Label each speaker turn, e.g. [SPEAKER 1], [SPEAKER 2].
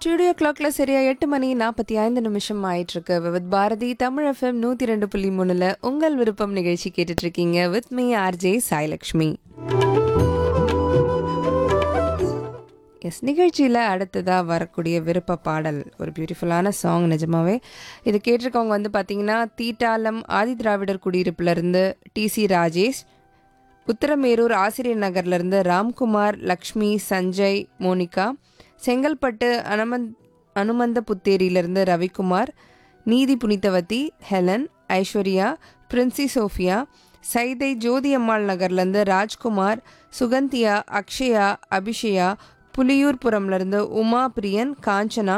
[SPEAKER 1] studio கிளாக்ல சரியா எட்டு மணி நாற்பத்தி ஐந்து நிமிஷம் ஆயிட்டு இருக்கு வித் பாரதி தமிழ் எஃப்எம் நூத்தி ரெண்டு புள்ளி மூணுல உங்கள் விருப்பம் நிகழ்ச்சி கேட்டுட்டு இருக்கீங்க with me RJ Sailakshmi S நிகழ்ச்சியில் அடுத்ததாக வரக்கூடிய விருப்ப பாடல் ஒரு பியூட்டிஃபுல்லான சாங் நிஜமாவே இது கேட்டிருக்கவங்க வந்து பார்த்தீங்கன்னா தீட்டாலம் ஆதி திராவிடர் குடியிருப்புலேருந்து டிசி ராஜேஷ் உத்தரமேரூர் ஆசிரியர் நகர்லேருந்து ராம்குமார் லக்ஷ்மி சஞ்சய் மோனிகா செங்கல்பட்டு அனுமந்த் அனுமந்த புத்தேரியிலிருந்து ரவிக்குமார் நீதி புனிதவதி ஹெலன் ஐஸ்வர்யா பிரின்சி சோஃபியா சைதை ஜோதி அம்மாள் நகர்லேருந்து ராஜ்குமார் சுகந்தியா அக்ஷயா அபிஷயா புலியூர்புரம்லேருந்து உமா பிரியன் காஞ்சனா